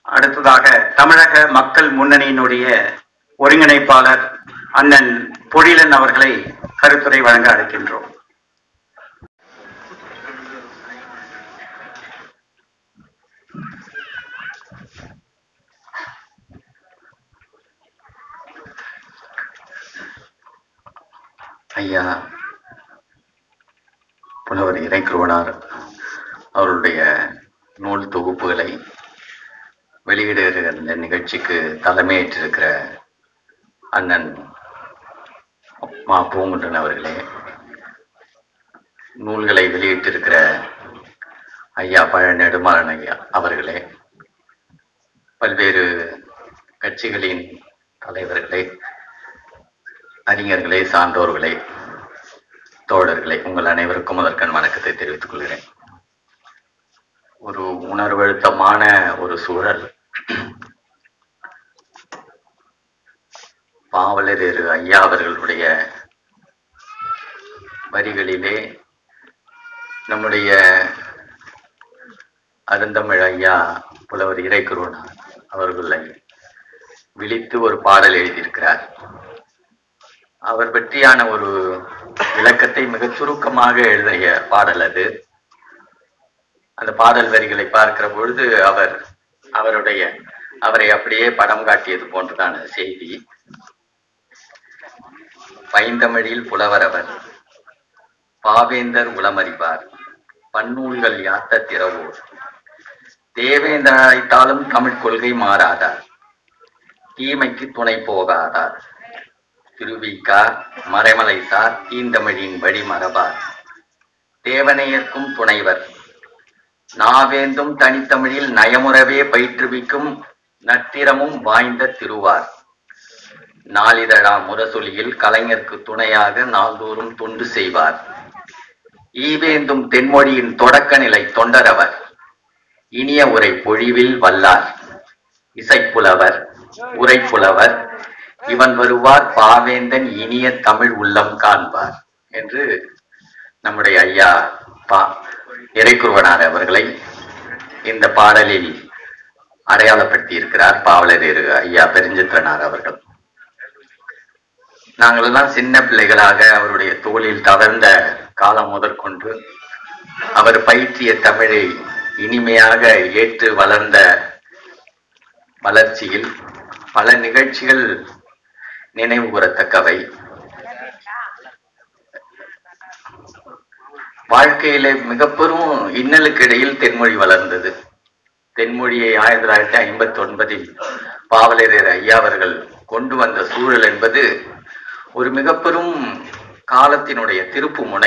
அடுத்ததாக தமிழக மக்கள் முன்னணியினுடைய ஒருங்கிணைப்பாளர் அண்ணன் பொழிலன் அவர்களை கருத்துரை வழங்க அழைக்கின்றோம் ஐயா புலவர் இறைக்குருவனார் அவருடைய நூல் தொகுப்புகளை வெளியிடுகிற இந்த நிகழ்ச்சிக்கு தலைமையேற்றிருக்கிற அண்ணன் மா பூங்குன்றன் அவர்களே நூல்களை வெளியிட்டிருக்கிற ஐயா பழ நெடுமாறன் ஐயா அவர்களே பல்வேறு கட்சிகளின் தலைவர்களே அறிஞர்களே சான்றோர்களே தோழர்களே உங்கள் அனைவருக்கும் முதற்கண் வணக்கத்தை தெரிவித்துக் கொள்கிறேன் ஒரு உணர்வழுத்தமான ஒரு சூழல் பாவலர் இரு ஐயா அவர்களுடைய வரிகளிலே நம்முடைய அருந்தமிழ் ஐயா புலவர் இறைக்குருவனார் அவர்களை விழித்து ஒரு பாடல் எழுதியிருக்கிறார் அவர் பற்றியான ஒரு விளக்கத்தை மிகச் சுருக்கமாக எழுதிய பாடல் அது அந்த பாடல் வரிகளை பார்க்கிற பொழுது அவர் அவருடைய அவரை அப்படியே படம் காட்டியது போன்றதான செய்தி பைந்தமிழில் புலவர் அவர் பாவேந்தர் உளமறிவார் பன்னூல்கள் யாத்த திறவோர் தேவேந்தர் அழைத்தாலும் தமிழ் கொள்கை மாறாதார் தீமைக்கு துணை போகாதார் திருவிக்கார் மறைமலைத்தார் தீந்தமிழின் வழி மரபார் தேவனையர்க்கும் துணைவர் நாவேந்தும் தனித்தமிழில் நயமுறவே பயிற்றுவிக்கும் நத்திரமும் வாய்ந்த திருவார் நாளிதழா முரசொலியில் கலைஞருக்கு துணையாக நாள்தோறும் தொண்டு செய்வார் ஈவேந்தும் தென்மொழியின் தொடக்க நிலை தொண்டரவர் இனிய உரை பொழிவில் வல்லார் இசைப்புலவர் உரைப்புலவர் இவன் வருவார் பாவேந்தன் இனிய தமிழ் உள்ளம் காண்பார் என்று நம்முடைய ஐயா பா இறைக்குருவனார் அவர்களை இந்த பாடலில் அடையாளப்படுத்தி இருக்கிறார் பாவலர் இரு ஐயா பெருஞ்சித்திரனார் அவர்கள் நாங்கள் எல்லாம் சின்ன பிள்ளைகளாக அவருடைய தோளில் தவழ்ந்த காலம் முதற்கொண்டு அவர் பயிற்றிய தமிழை இனிமையாக ஏற்று வளர்ந்த வளர்ச்சியில் பல நிகழ்ச்சிகள் நினைவு கூறத்தக்கவை வாழ்க்கையில மிக பெரும் இன்னலுக்கு இடையில் தென்மொழி வளர்ந்தது தென்மொழியை ஆயிரத்தி தொள்ளாயிரத்தி ஐம்பத்தி ஒன்பதில் பாவலரர் ஐயா அவர்கள் கொண்டு வந்த சூழல் என்பது ஒரு மிக பெரும் காலத்தினுடைய திருப்பு முனை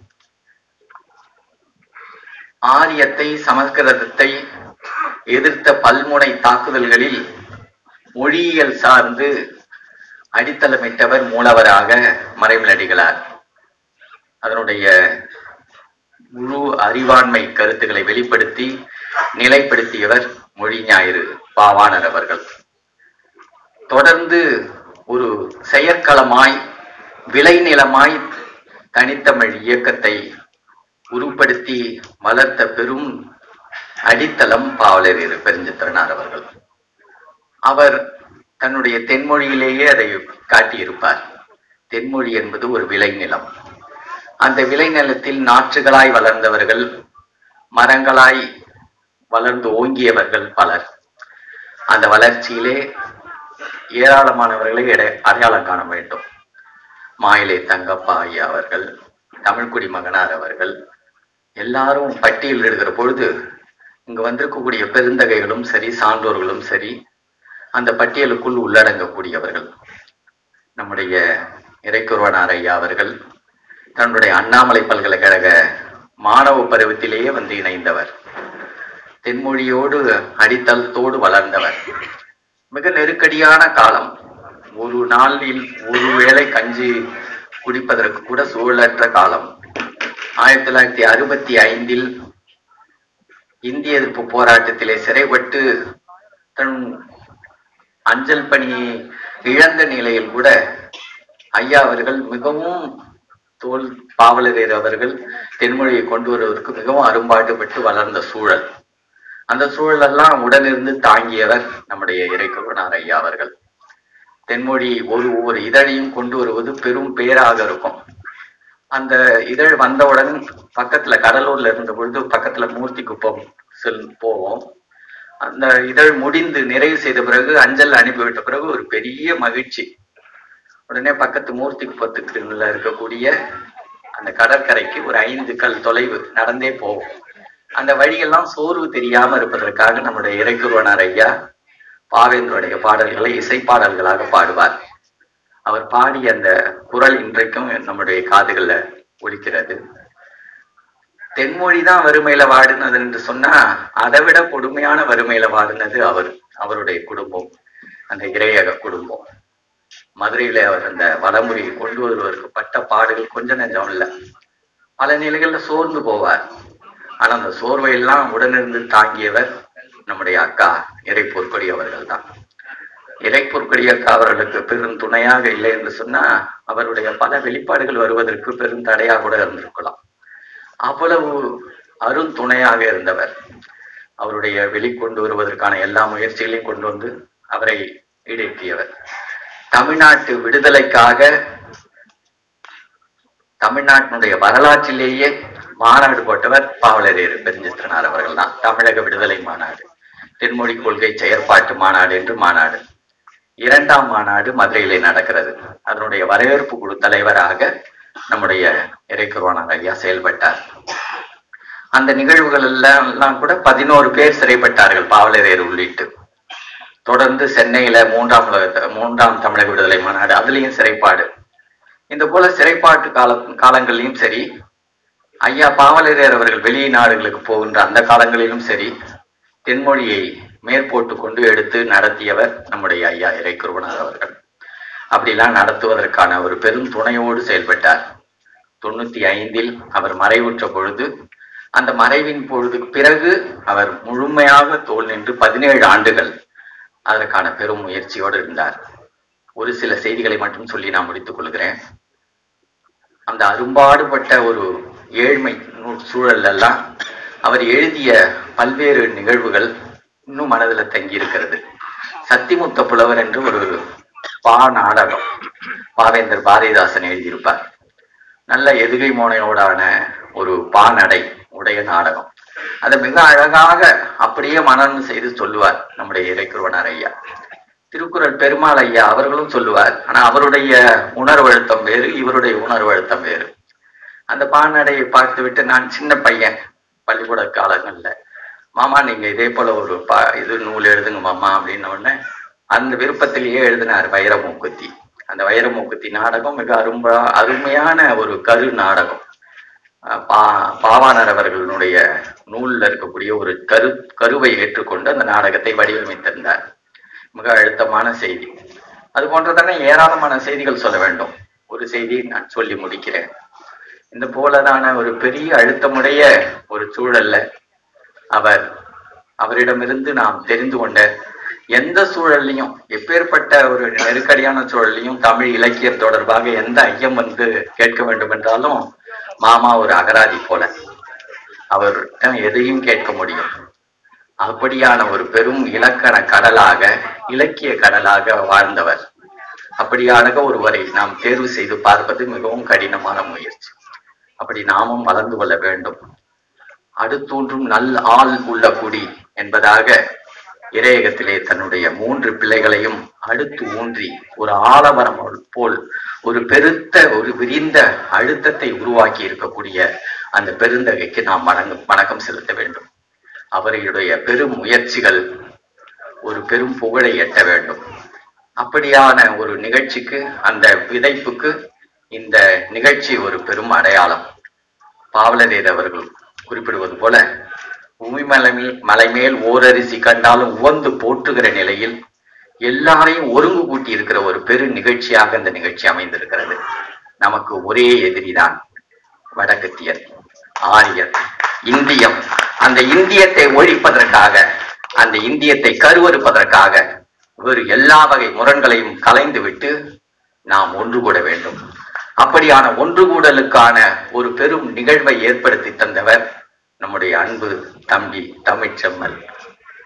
ஆரியத்தை சமஸ்கிருதத்தை எதிர்த்த பல்முனை தாக்குதல்களில் மொழியியல் சார்ந்து அடித்தளமிட்டவர் மூலவராக மறைமலடிகளார் அதனுடைய முழு அறிவாண்மை கருத்துக்களை வெளிப்படுத்தி நிலைப்படுத்தியவர் மொழி ஞாயிறு பாவாணர் அவர்கள் தொடர்ந்து ஒரு செயற்களமாய் விளைநிலமாய் தனித்தமிழ் இயக்கத்தை உருப்படுத்தி வளர்த்த பெரும் அடித்தளம் பாவலர் இரு பெருஞ்சித்திரனார் அவர்கள் அவர் தன்னுடைய தென்மொழியிலேயே அதை காட்டியிருப்பார் தென்மொழி என்பது ஒரு விளைநிலம் அந்த விளைநிலத்தில் நாற்றுகளாய் வளர்ந்தவர்கள் மரங்களாய் வளர்ந்து ஓங்கியவர்கள் பலர் அந்த வளர்ச்சியிலே ஏராளமானவர்களை எடை- அடையாளம் காண வேண்டும் மாயிலை தங்கப்பா ஐயா அவர்கள் தமிழ்குடி மகனார் அவர்கள் எல்லாரும் பட்டியல் எடுக்கிற பொழுது இங்கு வந்திருக்கக்கூடிய பெருந்தகைகளும் சரி சான்றோர்களும் சரி அந்த பட்டியலுக்குள் உள்ளடங்கக்கூடியவர்கள் நம்முடைய இறைக்குருவனார் ஐயா அவர்கள் தன்னுடைய அண்ணாமலை பல்கலைக்கழக மாணவ பருவத்திலேயே வந்து இணைந்தவர் தென்மொழியோடு அடித்தளத்தோடு வளர்ந்தவர் மிக நெருக்கடியான காலம் ஒரு நாளில் ஒரு வேளை கஞ்சி குடிப்பதற்கு கூட சூழலற்ற காலம் ஆயிரத்தி தொள்ளாயிரத்தி அறுபத்தி ஐந்தில் இந்திய எதிர்ப்பு போராட்டத்திலே சிறைப்பட்டு தன் அஞ்சல் பணியை இழந்த நிலையில் கூட ஐயா அவர்கள் மிகவும் தோல் பாவலரேர் அவர்கள் தென்மொழியை கொண்டு வருவதற்கு மிகவும் அரும்பாடுபட்டு வளர்ந்த சூழல் அந்த சூழலெல்லாம் உடனிருந்து தாங்கியவர் நம்முடைய இறைக்குருவனார் ஐயா அவர்கள் தென்மொழி ஒரு ஒவ்வொரு இதழையும் கொண்டு வருவது பெரும் பேராக இருக்கும் அந்த இதழ் வந்தவுடன் பக்கத்துல கடலூர்ல இருந்த பொழுது பக்கத்துல மூர்த்தி குப்பம் செல் போவோம் அந்த இதழ் முடிந்து நிறைவு செய்த பிறகு அஞ்சல் அனுப்பிவிட்ட பிறகு ஒரு பெரிய மகிழ்ச்சி உடனே பக்கத்து மூர்த்தி குப்பத்துக்கு இருக்கக்கூடிய அந்த கடற்கரைக்கு ஒரு ஐந்து கல் தொலைவு நடந்தே போவோம் அந்த வழியெல்லாம் சோர்வு தெரியாம இருப்பதற்காக நம்முடைய இறைக்குருவனார் ஐயா பாவேந்தருடைய பாடல்களை இசைப்பாடல்களாக பாடுவார் அவர் பாடிய அந்த குரல் இன்றைக்கும் நம்முடைய காதுகள்ல ஒலிக்கிறது தென்மொழி தான் வறுமையில வாடினது என்று சொன்னா அதை விட கொடுமையான வறுமையில வாடினது அவர் அவருடைய குடும்பம் அந்த இறையக குடும்பம் மதுரையில அவர் அந்த வடமொழியை கொண்டு வருவதற்கு பட்ட பாடுகள் கொஞ்ச நெஞ்சம் இல்ல பல நிலைகள்ல சோர்ந்து போவார் ஆனா அந்த சோர்வை எல்லாம் உடனிருந்து தாங்கியவர் நம்முடைய அக்கா இறை பொற்கொடி அவர்கள் தான் இறை பொற்கொடி அக்கா அவர்களுக்கு பெரும் துணையாக இல்லை என்று சொன்னா அவருடைய பல வெளிப்பாடுகள் வருவதற்கு பெரும் தடையாக கூட இருந்திருக்கலாம் அவ்வளவு அருந்துணையாக இருந்தவர் அவருடைய வெளிக்கொண்டு வருவதற்கான எல்லா முயற்சிகளையும் கொண்டு வந்து அவரை ஈடேற்றியவர் தமிழ்நாட்டு விடுதலைக்காக தமிழ்நாட்டினுடைய வரலாற்றிலேயே மாநாடு போட்டவர் பாவலரேறு பெருஞ்சித்திரனார் அவர்கள் தான் தமிழக விடுதலை மாநாடு தென்மொழி கொள்கை செயற்பாட்டு மாநாடு என்று மாநாடு இரண்டாம் மாநாடு மதுரையிலே நடக்கிறது அதனுடைய வரவேற்பு குழு தலைவராக நம்முடைய இறைக்குருவானார் ஐயா செயல்பட்டார் அந்த நிகழ்வுகள் எல்லாம் எல்லாம் கூட பதினோரு பேர் சிறைப்பட்டார்கள் பாவலரேறு உள்ளிட்டு தொடர்ந்து சென்னையில மூன்றாம் உலக மூன்றாம் தமிழக விடுதலை மாநாடு அதுலயும் சிறைப்பாடு இந்த போல சிறைப்பாட்டு கால காலங்களிலும் சரி ஐயா பாவலரேர் அவர்கள் வெளிநாடுகளுக்கு போகின்ற அந்த காலங்களிலும் சரி தென்மொழியை மேற்போட்டு கொண்டு எடுத்து நடத்தியவர் நம்முடைய ஐயா இறைக்குருவனார் அவர்கள் அப்படிலாம் நடத்துவதற்கான ஒரு பெரும் துணையோடு செயல்பட்டார் தொண்ணூத்தி ஐந்தில் அவர் மறைவுற்ற பொழுது அந்த மறைவின் பொழுதுக்கு பிறகு அவர் முழுமையாக தோல் நின்று பதினேழு ஆண்டுகள் அதற்கான பெரும் முயற்சியோடு இருந்தார் ஒரு சில செய்திகளை மட்டும் சொல்லி நான் முடித்துக் கொள்கிறேன் அந்த அரும்பாடுபட்ட ஒரு ஏழ்மை நூ- சூழல்ல எல்லாம் அவர் எழுதிய பல்வேறு நிகழ்வுகள் இன்னும் மனதில் தங்கி இருக்கிறது சத்திமுத்த புலவர் என்று ஒரு பா நாடகம் பாவேந்தர் பாரதிதாசன் எழுதியிருப்பார் நல்ல எதுகை மோனையோடான ஒரு பாநடை உடைய நாடகம் அதை மிக அழகாக அப்படியே மனனம் செய்து சொல்லுவார் நம்முடைய இறைக்குருவனார் ஐயா திருக்குறள் பெருமாள் ஐயா அவர்களும் சொல்லுவார் ஆனா அவருடைய உணர்வழுத்தம் வேறு இவருடைய உணர்வழுத்தம் வேறு அந்த பாநடையை பார்த்து விட்டு நான் சின்ன பையன் பள்ளிக்கூட காலங்கள்ல மாமா நீங்க இதே போல ஒரு பா இது நூல் எழுதுங்க மாமா அப்படின்ன உடனே அந்த விருப்பத்திலேயே எழுதினார் வைரமூக்குத்தி அந்த வைரமூக்குத்தி நாடகம் மிக அரும்பா அருமையான ஒரு கரு நாடகம் அஹ் பா பாவாணர் அவர்களுடைய நூல்ல இருக்கக்கூடிய ஒரு கரு கருவை ஏற்றுக்கொண்டு அந்த நாடகத்தை வடிவமைத்திருந்தார் மிக அழுத்தமான செய்தி அது போன்றதான ஏராளமான செய்திகள் சொல்ல வேண்டும் ஒரு செய்தியை நான் சொல்லி முடிக்கிறேன் இந்த போலதான ஒரு பெரிய அழுத்தமுடைய ஒரு சூழல்ல அவர் அவரிடமிருந்து நாம் தெரிந்து கொண்ட எந்த சூழல்லையும் எப்பேற்பட்ட ஒரு நெருக்கடியான சூழல்லையும் தமிழ் இலக்கியம் தொடர்பாக எந்த ஐயம் வந்து கேட்க வேண்டும் என்றாலும் மாமா ஒரு அகராதி போல அவர் எதையும் கேட்க முடியும் அப்படியான ஒரு பெரும் இலக்கண கடலாக இலக்கிய கடலாக வாழ்ந்தவர் அப்படியான ஒருவரை நாம் தேர்வு செய்து பார்ப்பது மிகவும் கடினமான முயற்சி அப்படி நாமும் வளர்ந்து கொள்ள வேண்டும் அடுத்தூன்றும் நல் ஆள் உள்ள குடி என்பதாக இறையகத்திலே தன்னுடைய மூன்று பிள்ளைகளையும் அடுத்து ஊன்றி ஒரு ஆலமரம் போல் ஒரு பெருத்த ஒரு விரிந்த அழுத்தத்தை உருவாக்கி இருக்கக்கூடிய அந்த பெருந்தகைக்கு நாம் வணங்க வணக்கம் செலுத்த வேண்டும் அவர்களுடைய பெரும் முயற்சிகள் ஒரு பெரும் புகழை எட்ட வேண்டும் அப்படியான ஒரு நிகழ்ச்சிக்கு அந்த விதைப்புக்கு இந்த நிகழ்ச்சி ஒரு பெரும் அடையாளம் பாவலரேர் அவர்கள் குறிப்பிடுவது போல உமிமலை மலைமேல் ஓரரிசி கண்டாலும் உவந்து போற்றுகிற நிலையில் எல்லாரையும் ஒருங்கு கூட்டி இருக்கிற ஒரு பெரு நிகழ்ச்சியாக இந்த நிகழ்ச்சி அமைந்திருக்கிறது நமக்கு ஒரே எதிரிதான் வடக்கத்தியர் ஆரியர் இந்தியம் அந்த இந்தியத்தை ஒழிப்பதற்காக அந்த இந்தியத்தை கருவறுப்பதற்காக வேறு எல்லா வகை முரண்களையும் கலைந்து விட்டு நாம் ஒன்று கூட வேண்டும் அப்படியான ஒன்று கூடலுக்கான ஒரு பெரும் நிகழ்வை ஏற்படுத்தி தந்தவர் நம்முடைய அன்பு தம்பி தமிழ்ச்செம்மல்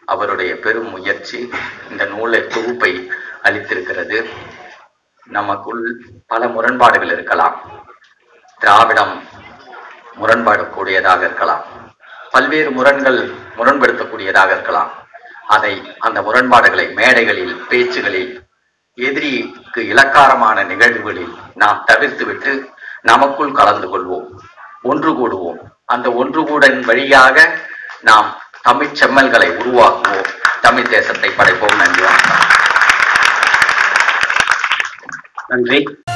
அவருடைய பெரும் முயற்சி இந்த நூலை தொகுப்பை அளித்திருக்கிறது நமக்குள் பல முரண்பாடுகள் இருக்கலாம் திராவிடம் முரண்பாடு கூடியதாக இருக்கலாம் பல்வேறு முரண்கள் முரண்படுத்தக்கூடியதாக இருக்கலாம் அதை அந்த முரண்பாடுகளை மேடைகளில் பேச்சுகளில் எதிரிக்கு இலக்காரமான நிகழ்வுகளில் நாம் தவிர்த்துவிட்டு நமக்குள் கலந்து கொள்வோம் ஒன்று கூடுவோம் அந்த ஒன்று கூடன் வழியாக நாம் தமிழ் செம்மல்களை உருவாக்குவோம் தமிழ் தேசத்தை படைப்போம் நன்றி வணக்கம் நன்றி